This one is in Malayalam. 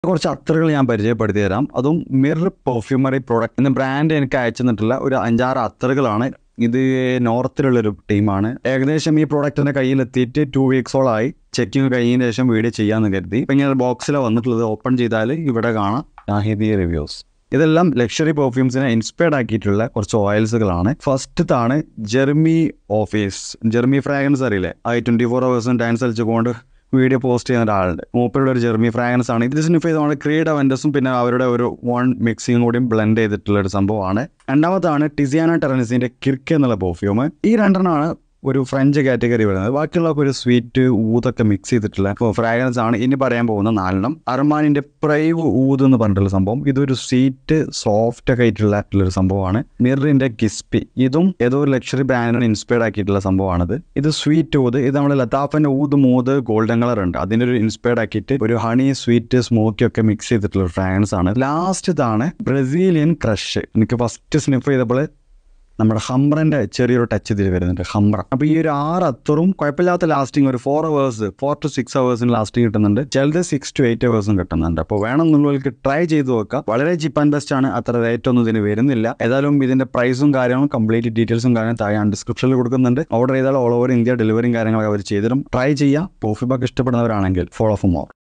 കുറച്ച് അത്തറുകൾ ഞാൻ പരിചയപ്പെടുത്തി തരാം അതും മിറർ പെർഫ്യൂമറി പ്രോഡക്റ്റ് എന്ന ബ്രാൻഡ് എനിക്ക് അയച്ചു തന്നിട്ടുള്ള ഒരു അഞ്ചാറ് അത്തറുകളാണ് ഇത് നോർത്തിലുള്ളൊരു ടീമാണ് ഏകദേശം ഈ പ്രോഡക്റ്റ് എൻ്റെ കയ്യിലെത്തിയിട്ട് ടു വീക്സോളായി ചെക്കിങ് കഴിഞ്ഞതിന് ശേഷം വീഡിയോ ചെയ്യാമെന്ന് കരുതി ഇപ്പം ഇങ്ങനെ ബോക്സിലാണ് വന്നിട്ടുള്ളത് ഓപ്പൺ ചെയ്താൽ ഇവിടെ കാണാം ഷാഹിദി റിവ്യൂസ് ഇതെല്ലാം ലക്ഷറി പെർഫ്യൂംസിനെ ഇൻസ്പയർഡ് ആക്കിയിട്ടുള്ള കുറച്ച് ഓയിൽസുകളാണ് ഫസ്റ്റത്താണ് ജെർമി ഓഫീസ് ജെർമി ഫ്രാഗ്രൻസ് അറിയില്ലേ ഐ ട്വന്റി ഫോർ അവേഴ്സും ഡാൻസ് കളിച്ചുകൊണ്ട് വീഡിയോ പോസ്റ്റ് ചെയ്യുന്ന ഒരാളുണ്ട് മൂപ്പരുടെ ഒരു ജെർമി ഫ്രാഗ്രൻസ് ആണ് ഇത് സ്നിഫ് ചെയ്ത് നമ്മൾ ക്രീഡ് അവൻറ്റസും പിന്നെ അവരുടെ ഒരു വൺ മിക്സിങ് കൂടിയും ബ്ലെൻഡ് ചെയ്തിട്ടുള്ള ഒരു സംഭവമാണ് രണ്ടാമതാണ് ടിസിയാന ടെറനിസിന്റെ കിർക്ക് എന്നുള്ള പെർഫ്യൂം ഈ രണ്ടെണ്ണമാണ് ഒരു ഫ്രഞ്ച് കാറ്റഗറി വരുന്നത് ബാക്കിയുള്ളതൊക്കെ ഒരു സ്വീറ്റ് ഊതൊക്കെ മിക്സ് ചെയ്തിട്ടുള്ള ഫ്രാഗ്രൻസ് ആണ് ഇനി പറയാൻ പോകുന്ന നാലെണ്ണം അർമാനിന്റെ പ്രൈവ് ഊത് എന്ന് പറഞ്ഞിട്ടുള്ള സംഭവം ഇതൊരു സ്വീറ്റ് സോഫ്റ്റ് ഒക്കെ ആയിട്ടുള്ള ഒരു സംഭവമാണ് മിറിന്റെ കിസ്പി ഇതും ഏതോ ഒരു ലക്ഷറി ബ്രാൻഡിനെ ഇൻസ്പയർഡ് ആക്കിയിട്ടുള്ള സംഭവമാണിത് ഇത് സ്വീറ്റ് ഊത് ഇത് നമ്മൾ ലതാഫിന്റെ ഊത് മൂത് ഗോൾഡൻ കളർ ഉണ്ട് അതിന്റെ ഒരു ഇൻസ്പയർഡ് ആക്കിയിട്ട് ഒരു ഹണി സ്വീറ്റ് സ്മോക്കി ഒക്കെ മിക്സ് ചെയ്തിട്ടുള്ള ഒരു ഫ്രാഗ്രൻസ് ആണ് ലാസ്റ്റ് ഇതാണ് ബ്രസീലിയൻ ക്രഷ് എനിക്ക് ഫസ്റ്റ് സ്നിഫ് ചെയ്തപ്പോൾ നമ്മുടെ ഹംബ്രന്റെ ചെറിയൊരു ടച്ച് ഇതിൽ വരുന്നുണ്ട് ഹംബ്ര അപ്പൊ ഈ ഒരു ആറ് അത്തറും കുഴപ്പമില്ലാത്ത ലാസ്റ്റിംഗ് ഒരു four hours four to six അവേഴ്സിന് ലാസ്റ്റിംഗ് കിട്ടുന്നുണ്ട് ചിലത് സിക്സ് ടു എയ്റ്റ് അവേഴ്സും കിട്ടുന്നുണ്ട് അപ്പോൾ വേണമെന്നുള്ളവർക്ക് ട്രൈ ചെയ്ത് നോക്കാം വളരെ ചീപ്പ് ആൻഡ് ബെസ്റ്റ് ആണ് അത്ര റേറ്റ് ഒന്നും ഇതിന് വരുന്നില്ല ഏതായാലും ഇതിന്റെ പ്രൈസും കാര്യങ്ങളും കംപ്ലീറ്റ് ഡീറ്റെയിൽസും കാര്യം താഴെ ഡിസ്ക്രിപ്ഷനിൽ കൊടുക്കുന്നുണ്ട് ഓർഡർ ചെയ്താൽ ഓൾ ഓവർ ഇന്ത്യ ഡെലിവറിയും കാര്യങ്ങളൊക്കെ അവർ ചെയ്തിരും ട്രൈ ചെയ്യാം കോഫി ബാക്ക് ഇഷ്ടപ്പെടുന്നവരാണെങ്കിൽ ഫോളോ ഫോർ മോർ